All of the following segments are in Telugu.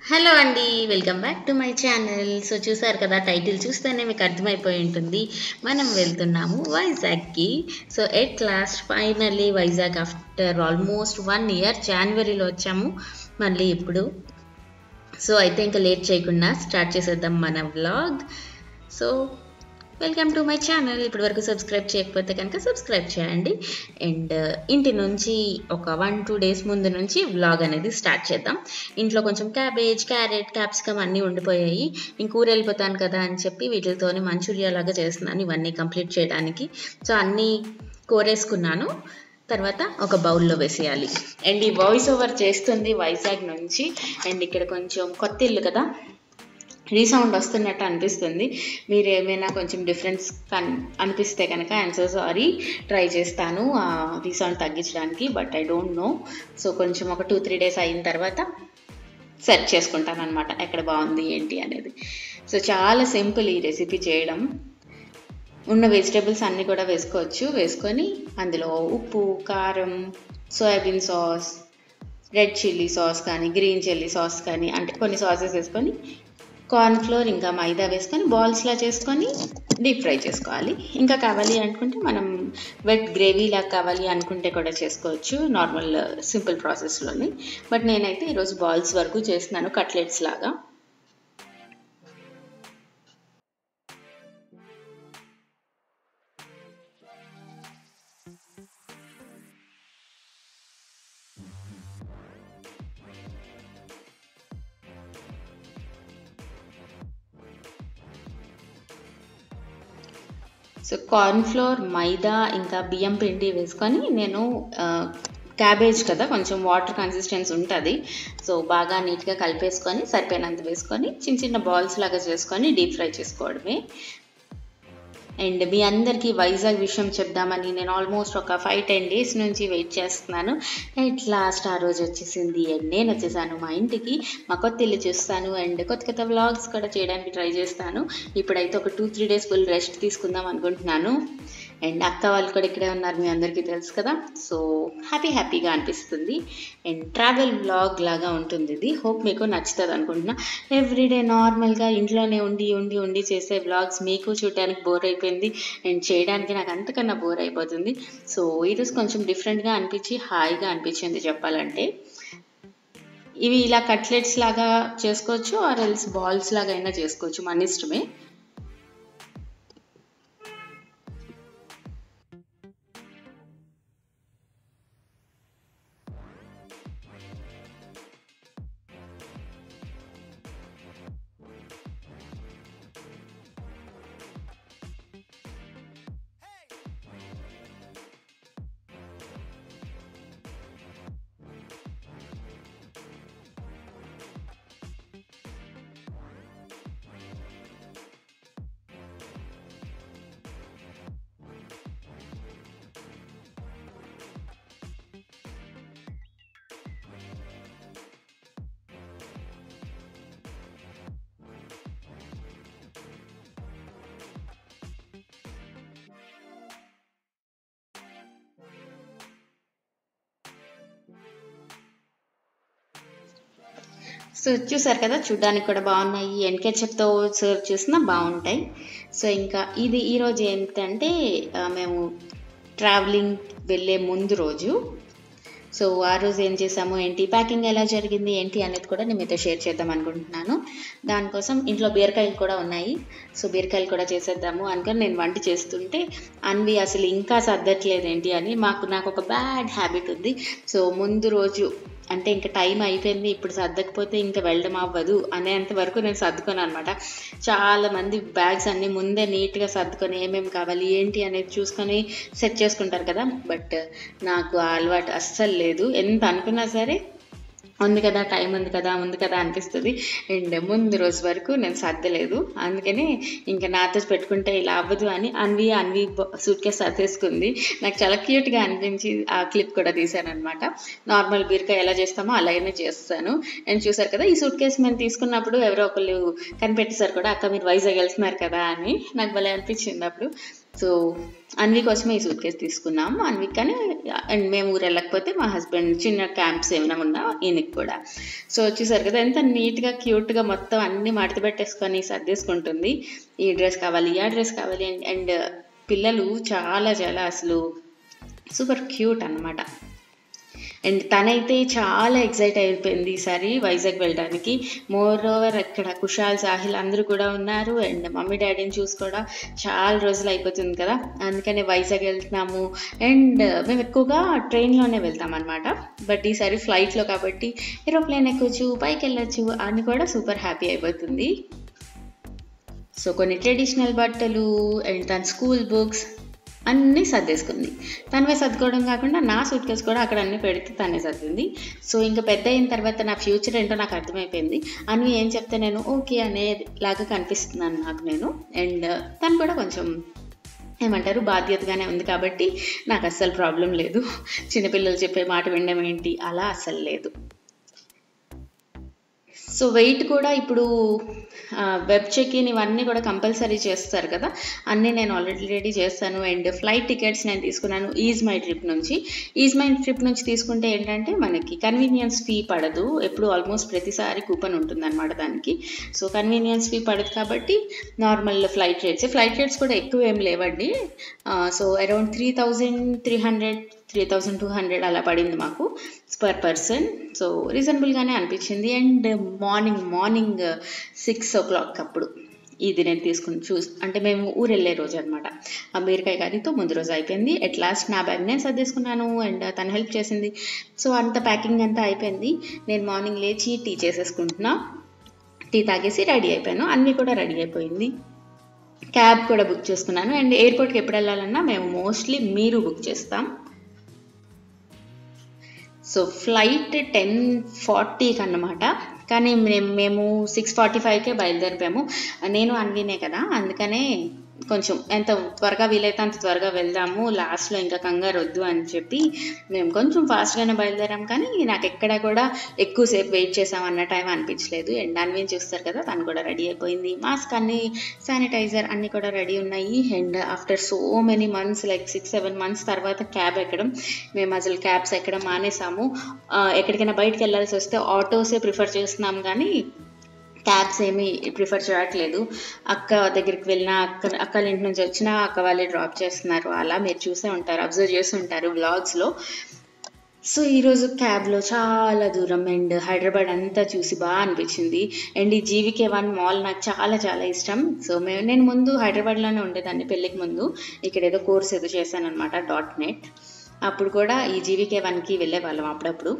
హలో అండి welcome back to my channel so చూసారు కదా టైటిల్ చూస్తేనే మీకు అర్థమైపోయి ఉంటుంది మనం వెళ్తున్నాము వైజాగ్కి so at last finally Vizag after almost one year జనవరిలో వచ్చాము మళ్ళీ ఇప్పుడు సో అయితే ఇంకా లేట్ చేయకుండా స్టార్ట్ చేసేద్దాం మన vlog so welcome to my channel ఇప్పటి వరకు సబ్స్క్రైబ్ చేయకపోతే కనుక సబ్స్క్రైబ్ చేయండి అండ్ ఇంటి నుంచి ఒక వన్ టూ డేస్ ముందు నుంచి వ్లాగ్ అనేది స్టార్ట్ చేద్దాం ఇంట్లో కొంచెం క్యాబేజ్ క్యారెట్ క్యాప్సికమ్ అన్నీ ఉండిపోయాయి ఇంక ఊరు వెళ్ళిపోతాను కదా అని చెప్పి వీటితోనే మంచూరియా లాగా చేస్తున్నాను ఇవన్నీ కంప్లీట్ చేయడానికి సో అన్నీ కోరేసుకున్నాను తర్వాత ఒక బౌల్లో వేసేయాలి అండ్ ఈ వాయిస్ ఓవర్ చేస్తుంది వైజాగ్ నుంచి అండ్ ఇక్కడ కొంచెం కొత్త ఇల్లు కదా రీసౌండ్ వస్తున్నట్టు అనిపిస్తుంది మీరు ఏమైనా కొంచెం డిఫరెన్స్ కన్ అనిపిస్తే కనుక ఐఎమ్ సో సారీ ట్రై చేస్తాను రీసౌండ్ తగ్గించడానికి but I don't know so కొంచెం ఒక టూ త్రీ డేస్ అయిన తర్వాత సెర్చ్ చేసుకుంటాను అనమాట ఎక్కడ బాగుంది ఏంటి అనేది సో చాలా సింపుల్ ఈ రెసిపీ చేయడం ఉన్న వెజిటేబుల్స్ అన్నీ కూడా వేసుకోవచ్చు వేసుకొని అందులో ఉప్పు కారం soybean sauce red chilli sauce కానీ గ్రీన్ చిల్లీ సాస్ కానీ అంటే కొన్ని సాసెస్ వేసుకొని కార్న్ ఫ్లోర్ ఇంకా మైదా వేసుకొని బాల్స్లా చేసుకొని డీప్ ఫ్రై చేసుకోవాలి ఇంకా కావాలి అనుకుంటే మనం వెట్ గ్రేవీలా కావాలి అనుకుంటే కూడా చేసుకోవచ్చు నార్మల్ సింపుల్ ప్రాసెస్లోని బట్ నేనైతే ఈరోజు బాల్స్ వరకు చేస్తున్నాను కట్లెట్స్ లాగా సో కార్న్ ఫ్లోర్ మైదా ఇంకా బియ్యం పిండి వేసుకొని నేను క్యాబేజ్ కదా కొంచెం వాటర్ కన్సిస్టెన్సీ ఉంటుంది సో బాగా నీట్గా కలిపేసుకొని సరిపోయినంత వేసుకొని చిన్న చిన్న బాల్స్ లాగా చేసుకొని డీప్ ఫ్రై చేసుకోవడమే అండ్ మీ అందరికీ వైజాగ్ విషయం చెప్దామని నేను ఆల్మోస్ట్ ఒక ఫైవ్ టెన్ డేస్ నుంచి వెయిట్ చేస్తున్నాను అట్ లాస్ట్ ఆ రోజు వచ్చేసింది అండ్ నేను వచ్చేసాను మా ఇంటికి మా కొత్త ఇల్లు చూస్తాను అండ్ కొత్త కొత్త వ్లాగ్స్ కూడా చేయడానికి ట్రై చేస్తాను ఇప్పుడైతే ఒక two three days full rest తీసుకుందాం అనుకుంటున్నాను అండ్ అక్క వాళ్ళు కూడా ఇక్కడే ఉన్నారు మీ అందరికీ తెలుసు కదా సో హ్యాపీ హ్యాపీగా అనిపిస్తుంది అండ్ ట్రావెల్ వ్లాగ్ లాగా ఉంటుంది ఇది హోప్ మీకు నచ్చుతుంది అనుకుంటున్నా ఎవ్రీడే నార్మల్గా ఇంట్లోనే ఉండి ఉండి ఉండి చేసే వ్లాగ్స్ మీకు చూడడానికి బోర్ అయిపోయింది అండ్ చేయడానికి నాకు అంతకన్నా బోర్ అయిపోతుంది సో ఈరోజు కొంచెం డిఫరెంట్గా అనిపించి హాయిగా అనిపించింది చెప్పాలంటే ఇవి ఇలా కట్లెట్స్ లాగా చేసుకోవచ్చు ఆర్ ఎల్స్ బాల్స్ లాగా అయినా చేసుకోవచ్చు మన ఇష్టమే సో చూసారు కదా చూడ్డానికి కూడా బాగున్నాయి ఎండ్ కెచప్తో సర్వ్ చేసినా బాగుంటాయి సో ఇంకా ఇది ఈరోజు ఏంటంటే మేము ట్రావెలింగ్ వెళ్ళే ముందు రోజు సో ఆ రోజు ఏం చేసాము ఏంటి ప్యాకింగ్ ఎలా జరిగింది ఏంటి అనేది కూడా నేను మీతో షేర్ చేద్దాం అనుకుంటున్నాను దానికోసం ఇంట్లో బీరకాయలు కూడా ఉన్నాయి సో బీరకాయలు కూడా చేసేద్దాము అనుకొని నేను వంట చేస్తుంటే అన్వి అసలు ఇంకా సర్దట్లేదు ఏంటి అని మాకు నాకు ఒక బ్యాడ్ హ్యాబిట్ ఉంది సో ముందు రోజు అంటే ఇంకా టైం అయిపోయింది ఇప్పుడు సర్దకపోతే ఇంకా వెళ్ళడం అవ్వదు అనేంత వరకు నేను సర్దుకోను అనమాట చాలా మంది బ్యాగ్స్ అన్నీ ముందే నీట్గా సర్దుకొని ఏమేమి కావాలి ఏంటి అనేది చూసుకొని సెట్ చేసుకుంటారు కదా బట్ నాకు ఆ అలవాటు అస్సలు లేదు ఎంత అనుకున్నా సరే ఉంది కదా టైం ఉంది కదా ఉంది కదా అనిపిస్తుంది అండ్ ముందు రోజు వరకు నేను సర్దలేదు అందుకని ఇంకా నాతో పెట్టుకుంటే ఇలా అవ్వదు అని అన్వి అన్వి సూట్ కేసు సర్దేసుకుంది నాకు చాలా క్యూట్గా అనిపించి ఆ క్లిప్ కూడా తీశాను అనమాట నార్మల్ బీరకాయ ఎలా చేస్తామో అలాగనే చేస్తాను అండ్ చూసారు కదా ఈ సూట్ కేసు మేము తీసుకున్నప్పుడు ఎవరో ఒకళ్ళు కనిపెట్టేశారు కూడా అక్క మీరు వైజాగ్ వెళ్తున్నారు కదా అని నాకు భలే అనిపించింది అప్పుడు సో అన్వి కోసమే ఈ సూట్ కేసు తీసుకున్నాము అన్విక్ కానీ అండ్ మేము ఊరు వెళ్ళకపోతే మా హస్బెండ్ చిన్న క్యాంప్స్ ఏమైనా ఉన్నా ఈయనకి కూడా సో చూసారు కదా ఎంత నీట్గా క్యూట్గా మొత్తం అన్ని మడత పెట్టేసుకొని సర్దేసుకుంటుంది ఈ డ్రెస్ కావాలి ఆ డ్రెస్ కావాలి అండ్ పిల్లలు చాలా చాలా అసలు సూపర్ క్యూట్ అన్నమాట అండ్ తనైతే చాలా ఎక్సైట్ అయిపోయింది ఈసారి వైజాగ్ వెళ్ళడానికి మోర్ ఓవర్ అక్కడ కుషాల్ సాహిల్ అందరూ కూడా ఉన్నారు అండ్ మమ్మీ డాడీని చూసి కూడా చాలా రోజులు అయిపోతుంది కదా అందుకనే వైజాగ్ వెళ్తున్నాము అండ్ మేము ఎక్కువగా ట్రైన్లోనే వెళ్తాం అనమాట బట్ ఈసారి ఫ్లైట్లో కాబట్టి ఏరోప్లేన్ ఎక్కొచ్చు పైకి వెళ్ళొచ్చు అని కూడా సూపర్ హ్యాపీ అయిపోతుంది సో కొన్ని ట్రెడిషనల్ బట్టలు అండ్ తన స్కూల్ బుక్స్ అన్నీ సర్దేసుకుంది తనవే సర్దుకోవడం కాకుండా నా సూట్ కేసు కూడా అక్కడ అన్ని పెడితే తనే సర్దింది సో ఇంకా పెద్ద అయిన తర్వాత నా ఫ్యూచర్ ఏంటో నాకు అర్థమైపోయింది అని ఏం చెప్తే నేను ఓకే అనేది లాగా కనిపిస్తున్నాను నాకు నేను అండ్ తను కూడా కొంచెం ఏమంటారు బాధ్యతగానే ఉంది కాబట్టి నాకు అస్సలు ప్రాబ్లం లేదు చిన్నపిల్లలు చెప్పే మాట వినడం ఏంటి అలా అస్సలు లేదు సో వెయిట్ కూడా ఇప్పుడు వెబ్ చెక్ ఇన్ ఇవన్నీ కూడా కంపల్సరీ చేస్తారు కదా అన్నీ నేను ఆల్రెడీ చేస్తాను అండ్ ఫ్లైట్ టికెట్స్ నేను తీసుకున్నాను ఈజ్ మై ట్రిప్ నుంచి ఈజ్ మై ట్రిప్ నుంచి తీసుకుంటే ఏంటంటే మనకి కన్వీనియన్స్ ఫీ పడదు ఎప్పుడు ఆల్మోస్ట్ ప్రతిసారి కూపన్ ఉంటుందన్నమాట దానికి సో కన్వీనియన్స్ ఫీ పడదు కాబట్టి normal flight rates flight rates కూడా ఎక్కువ ఏం లేవండి so around three thousand three hundred three thousand two hundred అలా పడింది మాకు పర్ పర్సన్ సో రీజనబుల్గానే అనిపించింది and morning morning six o'clock అప్పుడు ఇది నేను తీసుకుని చూసి అంటే మేము ఊరు వెళ్ళే రోజు అనమాట ఆ బీరకాయ కర్రీతో ముందు రోజు అయిపోయింది ఎట్ లాస్ట్ నా బ్యాగ్ నేను సర్దేసుకున్నాను అండ్ తను హెల్ప్ చేసింది సో అంత ప్యాకింగ్ అంతా అయిపోయింది నేను మార్నింగ్ లేచి టీ చేసేసుకుంటున్నా టీ తాగేసి రెడీ అయిపోయాను అన్నీ కూడా రెడీ అయిపోయింది క్యాబ్ కూడా బుక్ చేసుకున్నాను అండ్ ఎయిర్పోర్ట్కి ఎప్పుడు వెళ్ళాలన్నా మేము మోస్ట్లీ మీరు బుక్ చేస్తాం సో ఫ్లైట్ టెన్ ఫార్టీకి అన్నమాట కానీ మేము మేము సిక్స్ ఫార్టీ ఫైవ్కే బయలుదేరిపాము నేను అన్వినే కదా అందుకనే కొంచెం ఎంత త్వరగా వీలైతే అంత త్వరగా వెళ్దాము లాస్ట్లో ఇంకా కంగారు వద్దు అని చెప్పి మేము కొంచెం ఫాస్ట్గానే బయలుదేరాం కానీ నాకు ఎక్కడ కూడా ఎక్కువసేపు వెయిట్ చేసాం అన్న టైం అనిపించలేదు అండ్ అన్విన్ చూస్తారు కదా తను కూడా రెడీ అయిపోయింది మాస్క్ అన్ని శానిటైజర్ అన్నీ కూడా రెడీ ఉన్నాయి and after so many months like six seven months తర్వాత క్యాబ్ ఎక్కడం మేము అసలు క్యాబ్స్ ఎక్కడం మానేసాము ఎక్కడికైనా బయటకు వెళ్ళాల్సి వస్తే ఆటోసే ప్రిఫర్ చేస్తున్నాం కానీ క్యాబ్స్ ఏమీ ప్రిఫర్ చేయట్లేదు అక్క దగ్గరికి వెళ్ళినా అక్క అక్కల ఇంటి నుంచి వచ్చినా అక్క వాళ్ళే డ్రాప్ చేస్తున్నారు అలా మీరు చూసే ఉంటారు అబ్జర్వ్ చేసి ఉంటారు వ్లాగ్స్లో సో ఈరోజు క్యాబ్లో చాలా దూరం అండ్ హైదరాబాద్ అంతా చూసి బాగా అనిపించింది అండ్ ఈ జీవికే వన్ మాల్ నాకు చాలా చాలా ఇష్టం సో మేము నేను ముందు హైదరాబాద్లోనే ఉండేదాన్ని పెళ్ళికి ముందు ఇక్కడ ఏదో కోర్స్ ఏదో చేశాను అనమాట డాట్ నెట్ అప్పుడు కూడా ఈ జీవికే వన్కి వెళ్ళే వాళ్ళం అప్పుడప్పుడు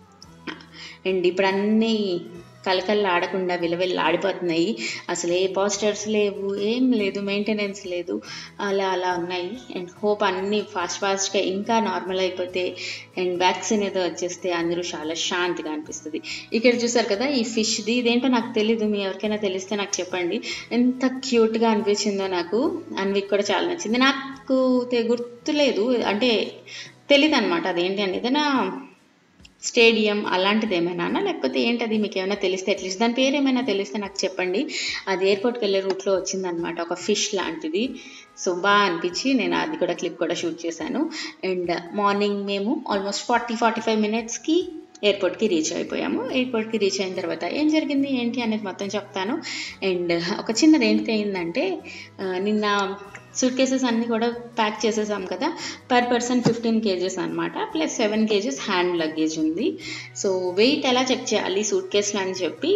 అండ్ ఇప్పుడు అన్నీ కలకల్లా ఆడకుండా విలవిల్లా ఆడిపోతున్నాయి అసలు ఏ పోస్టర్స్ లేవు ఏం లేదు మెయింటెనెన్స్ లేదు అలా అలా ఉన్నాయి అండ్ హోప్ అన్నీ ఫాస్ట్ ఫాస్ట్గా ఇంకా నార్మల్ అయిపోతే అండ్ వ్యాక్సిన్ ఏదో వచ్చేస్తే అందరూ చాలా శాంతిగా అనిపిస్తుంది ఇక్కడ చూసారు కదా ఈ ఫిష్ది ఇదేంటో నాకు తెలీదు మీ ఎవరికైనా తెలిస్తే నాకు చెప్పండి ఎంత క్యూట్గా అనిపించిందో నాకు అన్విక్ కూడా చాలా నచ్చింది నాకు గుర్తులేదు అంటే తెలీదు అనమాట అదేంటి అనేది ఏదైనా స్టేడియం అలాంటిది ఏమైనా లేకపోతే ఏంటది మీకు ఏమైనా తెలిస్తే అట్లీస్ట్ దాని పేరు ఏమైనా తెలిస్తే నాకు చెప్పండి అది ఎయిర్పోర్ట్కి వెళ్ళే రూట్లో వచ్చిందనమాట ఒక ఫిష్ లాంటిది సో బాగా అనిపించి నేను అది కూడా క్లిప్ కూడా షూట్ చేశాను అండ్ మార్నింగ్ మేము ఆల్మోస్ట్ ఫార్టీ ఫార్టీ ఫైవ్ మినిట్స్కి ఎయిర్పోర్ట్కి రీచ్ అయిపోయాము ఎయిర్పోర్ట్కి రీచ్ అయిన తర్వాత ఏం జరిగింది ఏంటి అనేది మొత్తం చెప్తాను అండ్ ఒక చిన్నది ఏంటి అయిందంటే నిన్న సూట్ కేసెస్ అన్నీ కూడా ప్యాక్ చేసేసాం కదా పర్ పర్సన్ ఫిఫ్టీన్ కేజెస్ అనమాట plus seven kgs hand luggage ఉంది సో వెయిట్ ఎలా చెక్ చేయాలి సూట్ కేసులు అని చెప్పి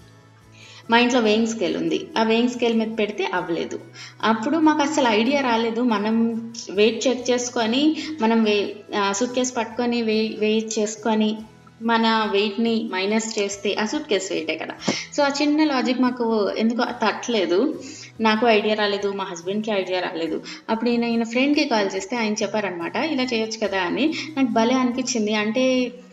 మా ఇంట్లో వేయింగ్ స్కేల్ ఉంది ఆ వేయింగ్ స్కేల్ మీద పెడితే అవ్వలేదు అప్పుడు మాకు అసలు ఐడియా రాలేదు మనం వెయిట్ చెక్ చేసుకొని మనం వే సూట్ కేస్ పట్టుకొని వే వెయిట్ చేసుకొని మన వెయిట్ని మైనస్ చేస్తే ఆ సూట్ కేస్ వెయిటే కదా సో ఆ చిన్న లాజిక్ మాకు ఎందుకు తట్టలేదు నాకు ఐడియా రాలేదు మా హస్బెండ్కి ఐడియా రాలేదు అప్పుడు ఈయన ఈయన ఫ్రెండ్కి కాల్ చేస్తే ఆయన చెప్పారనమాట ఇలా చేయొచ్చు కదా అని నాకు భలే అనిపించింది అంటే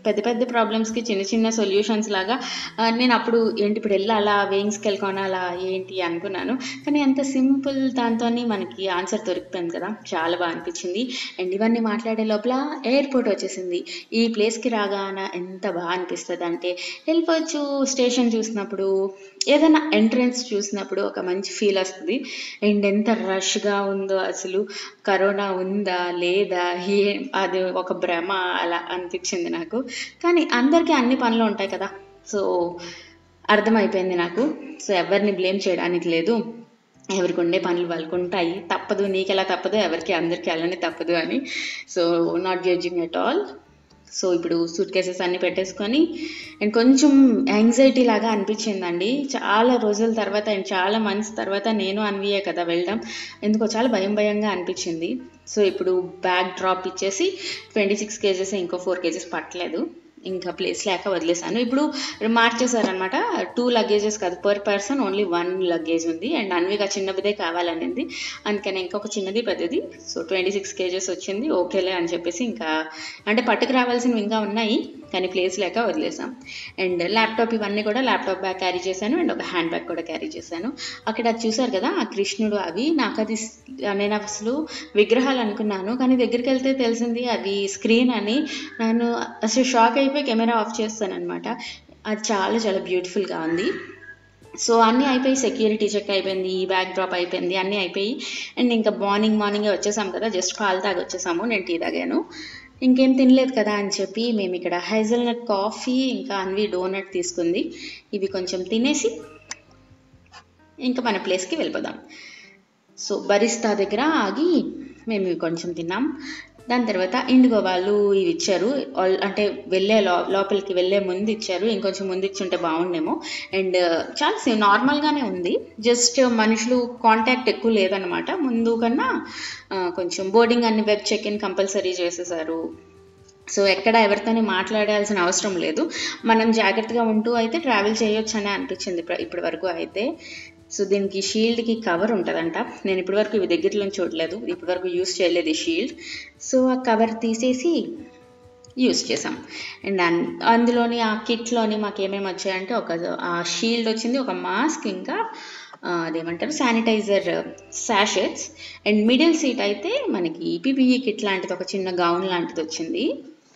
పెద్ద పెద్ద ప్రాబ్లమ్స్కి చిన్న చిన్న సొల్యూషన్స్ లాగా ఆ, నేను అప్పుడు ఏంటి ఇప్పుడు వెళ్ళాలా వేయింగ్ స్కేల్ కొనాలా ఏంటి అనుకున్నాను కానీ అంత సింపుల్ దాంతో మనకి ఆన్సర్ దొరికిపోయింది కదా చాలా బాగా అనిపించింది అండ్ ఇవన్నీ మాట్లాడే లోపల ఎయిర్పోర్ట్ వచ్చేసింది ఈ ప్లేస్కి రాగాన ఎంత బాగా అనిపిస్తుంది అంటే వెళ్ళిపోవచ్చు స్టేషన్ చూసినప్పుడు ఏదైనా ఎంట్రన్స్ చూసినప్పుడు ఒక మంచి ఫీల్ వస్తుంది అండ్ ఎంత రష్గా ఉందో అసలు కరోనా ఉందా లేదా ఏ అది ఒక భ్రమ అలా అనిపించింది నాకు కానీ అందరికీ అన్ని పనులు ఉంటాయి కదా సో అర్థమైపోయింది నాకు సో ఎవరిని బ్లేమ్ చేయడానికి లేదు ఎవరికి ఉండే పనులు వాళ్ళకు ఉంటాయి తప్పదు నీకెలా తప్పదు ఎవరికి అందరికీ అలానే తప్పదు అని so not judging at all so ఇప్పుడు సూట్ కేసెస్ అన్ని పెట్టేసుకొని అండ్ కొంచెం యాంగ్జైటీ లాగా అనిపించిందండి చాలా రోజుల తర్వాత అండ్ చాలా మంత్స్ తర్వాత నేను అన్వియే కదా వెళ్ళడం ఎందుకో చాలా భయం భయంగా అనిపించింది సో ఇప్పుడు బ్యాగ్ డ్రాప్ ఇచ్చేసి ట్వంటీ సిక్స్ కేజెస్ ఇంకో ఫోర్ కేజెస్ పట్టలేదు ఇంకా ప్లేస్ లేక వదిలేసాను ఇప్పుడు మార్చేశారనమాట టూ లగేజెస్ కాదు per person only one luggage ఉంది అండ్ అన్విగా చిన్నదిదే కావాలనింది అందుకని ఇంకొక చిన్నది పెద్దది సో ట్వంటీ సిక్స్ కేజెస్ వచ్చింది ఓకేలే అని చెప్పేసి ఇంకా అంటే పట్టుకు రావాల్సినవి ఇంకా ఉన్నాయి కానీ ప్లేస్ లేక వదిలేసాం అండ్ ల్యాప్టాప్ ఇవన్నీ కూడా ల్యాప్టాప్ బ్యాగ్ క్యారీ చేశాను అండ్ ఒక హ్యాండ్ బ్యాగ్ కూడా క్యారీ చేశాను అక్కడ అది చూసారు కదా ఆ కృష్ణుడు అవి నాకు అది స్- నేను అసలు విగ్రహాలు అనుకున్నాను కానీ దగ్గరికి వెళ్తే తెలిసింది అది స్క్రీన్ అని నేను అసలు షాక్ అయిపోయి కెమెరా ఆఫ్ చేస్తాను అనమాట అది చాలా చాలా బ్యూటిఫుల్గా ఉంది సో అన్నీ అయిపోయి సెక్యూరిటీ చెక్ అయిపోయింది బ్యాగ్ డ్రాప్ అయిపోయింది అన్నీ అయిపోయి అండ్ ఇంకా మార్నింగ్ మార్నింగే వచ్చేసాం కదా జస్ట్ పాలు తాగి వచ్చేసాము నేను టీ తాగాను ఇంకేం తినలేదు కదా అని చెప్పి మేము ఇక్కడ హైజల్నట్ కాఫీ ఇంకా అన్వి డోనట్ తీసుకుంది ఇవి కొంచెం తినేసి ఇంకా మన ప్లేస్కి వెళ్ళిపోదాం సో బరిస్తా దగ్గర ఆగి మేము ఇవి కొంచెం తిన్నాం దాని తర్వాత ఇండిగో వాళ్ళు ఇవి ఇచ్చారు ఆల్- అంటే వెళ్ళే లో లోపలికి వెళ్ళే ముందు ఇచ్చారు ఇంకొంచెం ముందు ఇచ్చుంటే బాగుండేమో అండ్ చాలా సి- నార్మల్గానే ఉంది జస్ట్ మనుషులు కాంటాక్ట్ ఎక్కువ లేదనమాట ముందు కన్నా ఆ, కొంచెం బోర్డింగ్ అన్ని వెబ్ చెక్ ఇన్ కంపల్సరీ చేసేసారు సో ఎక్కడ ఎవరితోని మాట్లాడాల్సిన అవసరం లేదు మనం జాగ్రత్తగా ఉంటూ అయితే ట్రావెల్ చేయొచ్చు అని అనిపించింది ఇప్పటి ఇప్పటి వరకు అయితే సో దీనికి షీల్డ్కి కవర్ ఉంటుందంట నేను ఇప్పటి వరకు ఇవి దగ్గరలో చూడలేదు ఇప్పటి వరకు యూస్ చేయలేదు ఈ షీల్డ్ సో ఆ కవర్ తీసేసి యూస్ చేసాం అండ్ అన్- అందులోని ఆ కిట్లోని మాకు ఏమేమి వచ్చాయంటే ఒక ఆ షీల్డ్ వచ్చింది ఒక మాస్క్ ఇంకా ఆ, అదేమంటారు sanitizer sachets and middle seat అయితే మనకి పీపీఈ కిట్ లాంటిది ఒక చిన్న గౌన్ లాంటిది వచ్చింది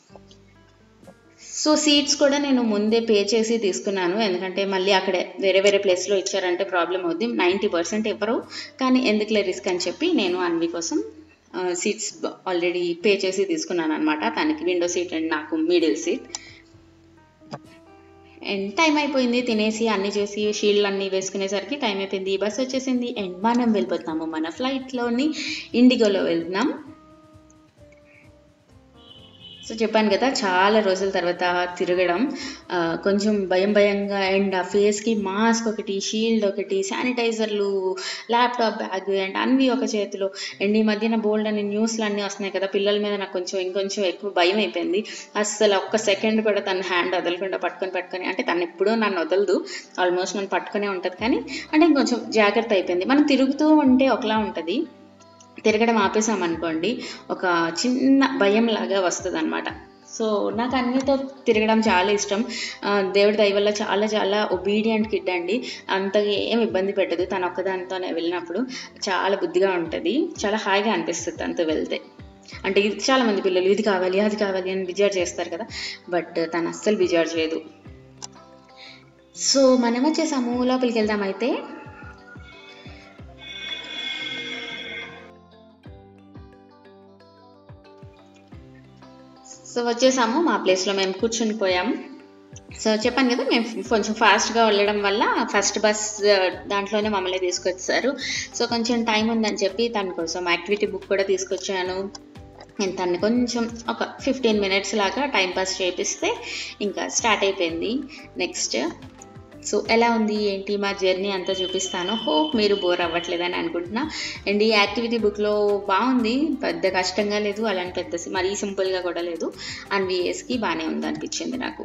సో సీట్స్ కూడా నేను ముందే పే చేసి తీసుకున్నాను ఎందుకంటే మళ్ళీ అక్కడే వేరే వేరే ప్లేస్లో ఇచ్చారంటే ప్రాబ్లం అవుద్ది నైంటీ పర్సెంట్ ఇవ్వరు కానీ ఎందుకులే రిస్క్ అని చెప్పి నేను అన్వి కోసం సీట్స్ ఆల్రెడీ పే చేసి తీసుకున్నాను అనమాట తనకి విండో సీట్ అండ్ నాకు మిడిల్ సీట్ అండ్ టైం అయిపోయింది తినేసి అన్ని చేసి షీల్డ్ అన్ని వేసుకునేసరికి టైం అయిపోయింది బస్ వచ్చేసింది అండ్ మనం వెళ్ళిపోతున్నాము మన ఫ్లైట్లోని ఇండిగోలో వెళ్తున్నాం సో చెప్పాను కదా చాలా రోజుల తర్వాత తిరగడం ఆ, కొంచెం భయం భయంగా అండ్ ఆ ఫేస్కి మాస్క్ ఒకటి షీల్డ్ ఒకటి శానిటైజర్లు ల్యాప్టాప్ బ్యాగ్ అండ్ అన్నీ ఒక చేతిలో అండ్ ఈ మధ్యన బోల్డ్ అని న్యూస్లు అన్నీ వస్తున్నాయి కదా పిల్లల మీద నాకు కొంచెం ఇంకొంచెం ఎక్కువ భయం అయిపోయింది అస్సలు ఒక్క సెకండ్ కూడా తన హ్యాండ్ వదలకుండా పట్టుకొని పట్టుకొని అంటే తను ఎప్పుడూ నన్ను వదలదు ఆల్మోస్ట్ నన్ను పట్టుకునే ఉంటుంది కానీ అంటే ఇంకొంచెం జాగ్రత్త అయిపోయింది మనం తిరుగుతూ ఉంటే ఒకలా ఉంటుంది తిరగడం ఆపేసాం అనుకోండి ఒక చిన్న భయం లాగా వస్తుంది అనమాట సో నాకు అన్నితో తిరగడం చాలా ఇష్టం ఆ, దేవుడి దయ వల్ల చాలా చాలా ఒబీడియంట్ కిడ్ అండి అంతగా ఏం ఇబ్బంది పెట్టదు తను ఒక్కదానితోనే వెళ్ళినప్పుడు చాలా బుద్ధిగా ఉంటుంది చాలా హాయిగా అనిపిస్తుంది తనతో వెళ్తే అంటే ఇది చాలా మంది పిల్లలు ఇది కావాలి అది కావాలి అని బిజార్ చేస్తారు కదా బట్ తను అస్సలు బిజార్ చేయదు సో మనం వచ్చేసాము లోపలికి వెళ్దాం అయితే సో వచ్చేసాము మా ప్లేస్లో మేము కూర్చుని పోయాము సో చెప్పాను కదా మేము కొంచెం ఫాస్ట్గా వెళ్ళడం వల్ల ఫస్ట్ బస్ దాంట్లోనే మమ్మల్ని తీసుకొచ్చారు సో కొంచెం టైం ఉందని చెప్పి తన కోసం యాక్టివిటీ బుక్ కూడా తీసుకొచ్చాను నేను తన్ని కొంచెం ఒక ఫిఫ్టీన్ మినిట్స్ లాగా టైం పాస్ చేపిస్తే ఇంకా స్టార్ట్ అయిపోయింది నెక్స్ట్ సో ఎలా ఉంది ఏంటి మా జర్నీ అంతా చూపిస్తాను హోప్ మీరు బోర్ అవ్వట్లేదని అనుకుంటున్నా అండ్ ఈ యాక్టివిటీ బుక్లో బాగుంది పెద్ద కష్టంగా లేదు అలాంటి పెద్ద మరీ సింపుల్గా కూడా లేదు అన్విఎస్కి బాగానే ఉంది అనిపించింది నాకు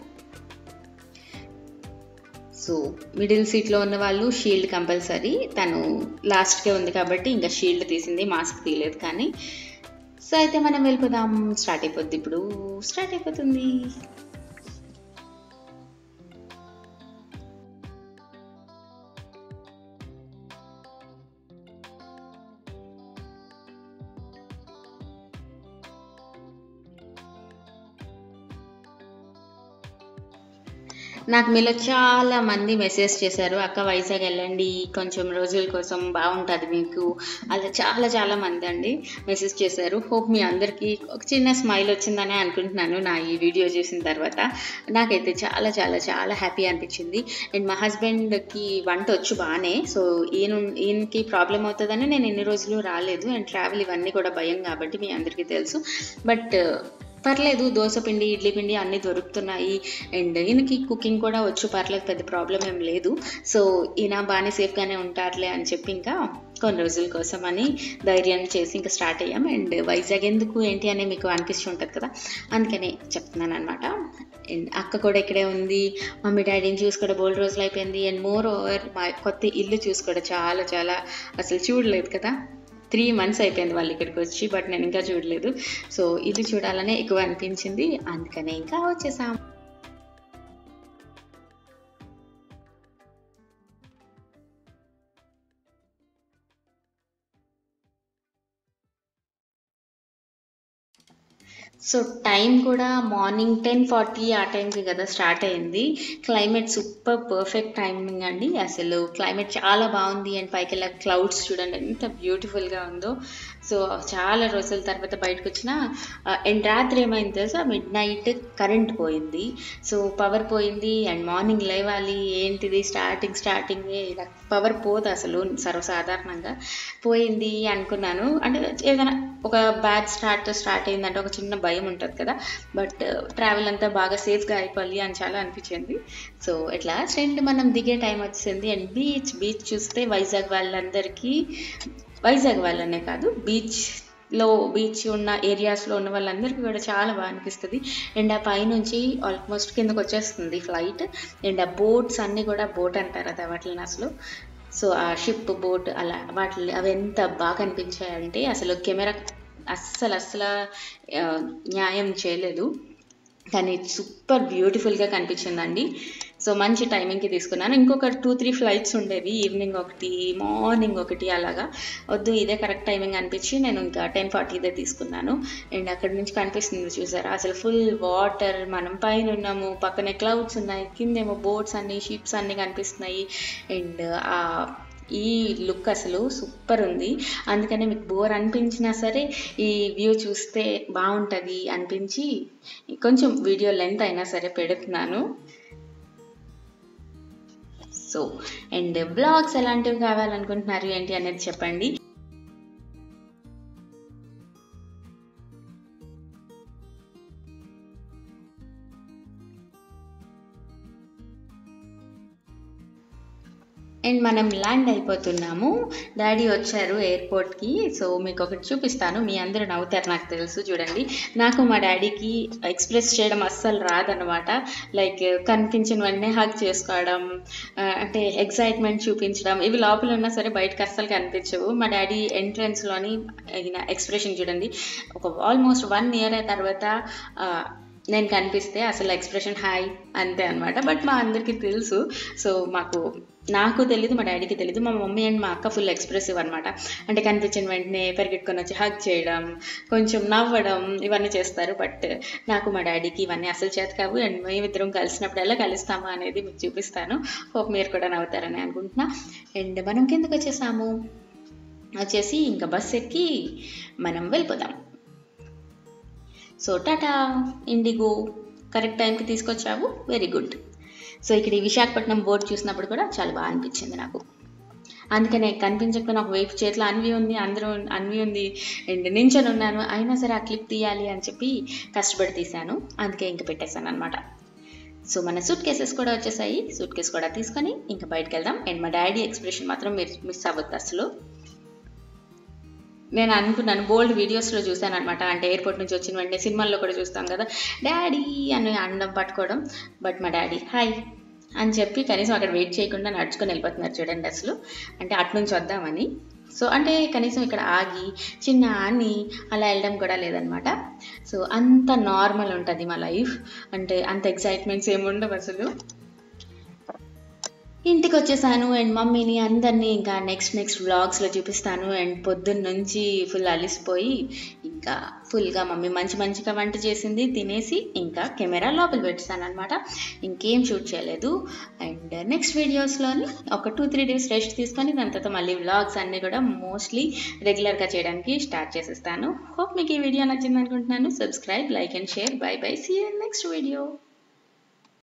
సో మిడిల్ సీట్లో ఉన్న వాళ్ళు షీల్డ్ కంపల్సరీ తను లాస్ట్కే ఉంది కాబట్టి ఇంకా షీల్డ్ తీసింది మాస్క్ తీయలేదు కానీ సో అయితే మనం వెళ్ళిపోదాం స్టార్ట్ అయిపోద్ది ఇప్పుడు స్టార్ట్ అయిపోతుంది నాకు మీలో చాలా మంది మెసేజ్ చేశారు అక్క వైజాగ్ వెళ్ళండి కొంచెం రోజుల కోసం బాగుంటుంది మీకు అలా చాలా చాలా మంది అండి మెసేజ్ చేశారు హోప్ మీ అందరికీ ఒక చిన్న స్మైల్ వచ్చిందనే అనుకుంటున్నాను నా ఈ వీడియో చూసిన తర్వాత నాకైతే చాలా చాలా చాలా హ్యాపీ అనిపించింది అండ్ మా హస్బెండ్కి వంట వచ్చు బాగానే సో ఈయన ఈయనకి ప్రాబ్లం అవుతుందని నేను ఎన్ని రోజులు రాలేదు అండ్ ట్రావెల్ ఇవన్నీ కూడా భయం కాబట్టి మీ అందరికీ తెలుసు బట్ పర్లేదు దోశ పిండి ఇడ్లీ పిండి అన్నీ దొరుకుతున్నాయి అండ్ ఈయనకి కుకింగ్ కూడా వచ్చు పర్లేదు పెద్ద ప్రాబ్లం ఏం లేదు సో ఈయన బాగానే సేఫ్గానే ఉంటారులే అని చెప్పి ఇంకా కొన్ని రోజుల కోసం అని ధైర్యం చేసి ఇంకా స్టార్ట్ అయ్యాం అండ్ వైజాగ్ ఎందుకు ఏంటి అని మీకు అనిపిస్తుంటుంది కదా అందుకనే చెప్తున్నాను అనమాట అండ్ అక్క కూడా ఇక్కడే ఉంది మమ్మీ డాడీని చూసుకోవడం బోల్డ్ రోజులు అయిపోయింది అండ్ మోర్ ఓవర్ మా కొత్త ఇల్లు చూసుకోవడం చాలా చాలా అసలు చూడలేదు కదా త్రీ మంత్స్ అయిపోయింది వాళ్ళు ఇక్కడికి వచ్చి బట్ నేను ఇంకా చూడలేదు సో ఇది చూడాలనే ఎక్కువ అనిపించింది అందుకనే ఇంకా వచ్చేసాం సో టైం కూడా మార్నింగ్ టెన్ ఫార్టీ ఆ టైంకి కదా స్టార్ట్ అయింది క్లైమేట్ సూపర్ పర్ఫెక్ట్ టైమింగ్ అండి అసలు క్లైమేట్ చాలా బాగుంది అండ్ పైకి వెళ్ళా క్లౌడ్స్ చూడండి ఎంత బ్యూటిఫుల్గా ఉందో సో చాలా రోజుల తర్వాత బయటకు వచ్చిన అండ్ రాత్రి ఏమైంది తెలుసా మిడ్ నైట్ కరెంట్ పోయింది సో పవర్ పోయింది అండ్ మార్నింగ్ లేవాలి ఏంటిది స్టార్టింగ్ స్టార్టింగ్ ఇలా పవర్ పోదు అసలు సర్వసాధారణంగా పోయింది అనుకున్నాను అంటే ఏదైనా ఒక బ్యాచ్ స్టార్ట్ స్టార్ట్ అయిందంటే ఒక చిన్న భయం ఉంటుంది కదా బట్ ట్రావెల్ అంతా బాగా సేఫ్గా అయిపోవాలి అని చాలా అనిపించింది సో ఇట్లా స్టెండ్ మనం దిగే టైం వచ్చింది అండ్ బీచ్ బీచ్ చూస్తే వైజాగ్ వాళ్ళందరికీ వైజాగ్ వాళ్ళనే కాదు బీచ్ లో బీచ్ ఉన్న ఏరియాస్లో ఉన్న వాళ్ళందరికీ కూడా చాలా బాగా అనిపిస్తుంది అండ్ ఆ పైనుంచి ఆల్మోస్ట్ కిందకు వచ్చేస్తుంది ఫ్లైట్ అండ్ ఆ బోట్స్ అన్నీ కూడా బోట్ అంటారు అది వాటిని అసలు సో ఆ షిప్ బోట్ అలా వాటి అవి ఎంత బాగా అనిపించాయంటే అసలు కెమెరా అస్సలు అస్సలు న్యాయం చేయలేదు కానీ సూపర్ బ్యూటిఫుల్గా కనిపించిందండి సో మంచి టైమింగ్కి తీసుకున్నాను ఇంకొక టూ త్రీ ఫ్లైట్స్ ఉండేవి ఈవినింగ్ ఒకటి మార్నింగ్ ఒకటి అలాగా వద్దు ఇదే కరెక్ట్ టైమింగ్ అనిపించి నేను ఇంకా టెన్ ఫార్టీ ఇదే తీసుకున్నాను అండ్ అక్కడి నుంచి కనిపిస్తుంది చూసారా అసలు ఫుల్ వాటర్ మనం పైన ఉన్నాము పక్కనే క్లౌడ్స్ ఉన్నాయి కిందేమో బోట్స్ అన్ని షిప్స్ అన్నీ కనిపిస్తున్నాయి అండ్ ఆ ఈ లుక్ అసలు సూపర్ ఉంది అందుకనే మీకు బోర్ అనిపించినా సరే ఈ వ్యూ చూస్తే బాగుంటుంది అనిపించి కొంచెం వీడియో లెంత్ అయినా సరే పెడుతున్నాను సో అండ్ బ్లాగ్స్ ఎలాంటివి కావాలనుకుంటున్నారు ఏంటి అనేది చెప్పండి అండ్ మనం ల్యాండ్ అయిపోతున్నాము డాడీ వచ్చారు ఎయిర్పోర్ట్కి సో మీకు ఒకటి చూపిస్తాను మీ అందరూ నవ్వుతారు నాకు తెలుసు చూడండి నాకు మా డాడీకి ఎక్స్ప్రెస్ చేయడం అస్సలు రాదనమాట లైక్ కనిపించిన వెంటనే హగ్ చేసుకోవడం అంటే ఎక్సైట్మెంట్ చూపించడం ఇవి లోపల ఉన్నా సరే బయటకు అస్సలు కనిపించవు మా డాడీ ఎంట్రన్స్లోని ఎక్స్ప్రెషన్ చూడండి ఒక ఆల్మోస్ట్ వన్ ఇయర్ తర్వాత నేను కనిపిస్తే అసలు ఎక్స్ప్రెషన్ హాయ్ అంతే అనమాట బట్ మా అందరికీ తెలుసు సో మాకు నాకు తెలియదు మా డాడీకి తెలియదు మా మమ్మీ అండ్ మా అక్క ఫుల్ ఎక్స్ప్రెసివ్ అనమాట అంటే కనిపించిన వెంటనే పరిగెట్టుకొని వచ్చి హగ్ చేయడం కొంచెం నవ్వడం ఇవన్నీ చేస్తారు బట్ నాకు మా డాడీకి ఇవన్నీ అసలు చేత కావు అండ్ మేమిద్దరం కలిసినప్పుడు ఎలా కలుస్తాము అనేది మీకు చూపిస్తాను హోప్ మీరు కూడా నవ్వుతారని అనుకుంటున్నా అండ్ మనం కిందకు వచ్చేసాము వచ్చేసి ఇంకా బస్ ఎక్కి మనం వెళ్ళిపోదాం సో టాటా ఇండిగో కరెక్ట్ టైంకి తీసుకొచ్చావు వెరీ గుడ్ సో ఇక్కడ ఈ విశాఖపట్నం బోర్డు చూసినప్పుడు కూడా చాలా బాగా అనిపించింది నాకు అందుకనే కనిపించకపోయినా ఒక వైపు చేతిలో అన్వి ఉంది అందరూ అన్వి ఉంది అండ్ నించొని ఉన్నాను అయినా సరే ఆ క్లిప్ తీయాలి అని చెప్పి కష్టపడి తీశాను అందుకే ఇంక పెట్టేశాను అనమాట సో మన సూట్ కేసెస్ కూడా వచ్చేసాయి సూట్ కేస్ కూడా తీసుకొని ఇంకా బయటకు వెళ్దాం అండ్ మా డాడీ ఎక్స్ప్రెషన్ మాత్రం మీరు మిస్ అవ్వద్దు అసలు నేను అనుకున్నాను బోల్డ్ వీడియోస్లో చూశాను అనమాట అంటే ఎయిర్పోర్ట్ నుంచి వచ్చిన వెంటనే సినిమాల్లో కూడా చూస్తాం కదా డాడీ అని అండం పట్టుకోవడం బట్ మా డాడీ హాయ్ అని చెప్పి కనీసం అక్కడ వెయిట్ చేయకుండా నడుచుకొని వెళ్ళిపోతున్నారు చూడండి అసలు అంటే అటు నుంచి వద్దామని సో అంటే కనీసం ఇక్కడ ఆగి చిన్న అని అలా వెళ్ళడం కూడా లేదనమాట సో అంత నార్మల్ ఉంటుంది మా లైఫ్ అంటే అంత ఎక్సైట్మెంట్స్ ఏమి ఉండవు అసలు ఇంటికి వచ్చేసాను అండ్ మమ్మీని అందరినీ ఇంకా నెక్స్ట్ నెక్స్ట్ వ్లాగ్స్లో చూపిస్తాను అండ్ పొద్దున్న నుంచి ఫుల్ అలిసిపోయి ఇంకా ఇంకా ఫుల్గా మమ్మీ మంచి మంచిగా వంట చేసింది తినేసి ఇంకా కెమెరా లోపల పెట్టాను అనమాట ఇంకేం షూట్ చేయలేదు అండ్ నెక్స్ట్ వీడియోస్లోని ఒక టూ త్రీ డేస్ రెస్ట్ తీసుకొని దాని తర్వాత మళ్ళీ వ్లాగ్స్ అన్నీ కూడా మోస్ట్లీ రెగ్యులర్గా చేయడానికి స్టార్ట్ చేసేస్తాను హోప్ మీకు ఈ వీడియో నచ్చింది అనుకుంటున్నాను subscribe like and share bye bye see next video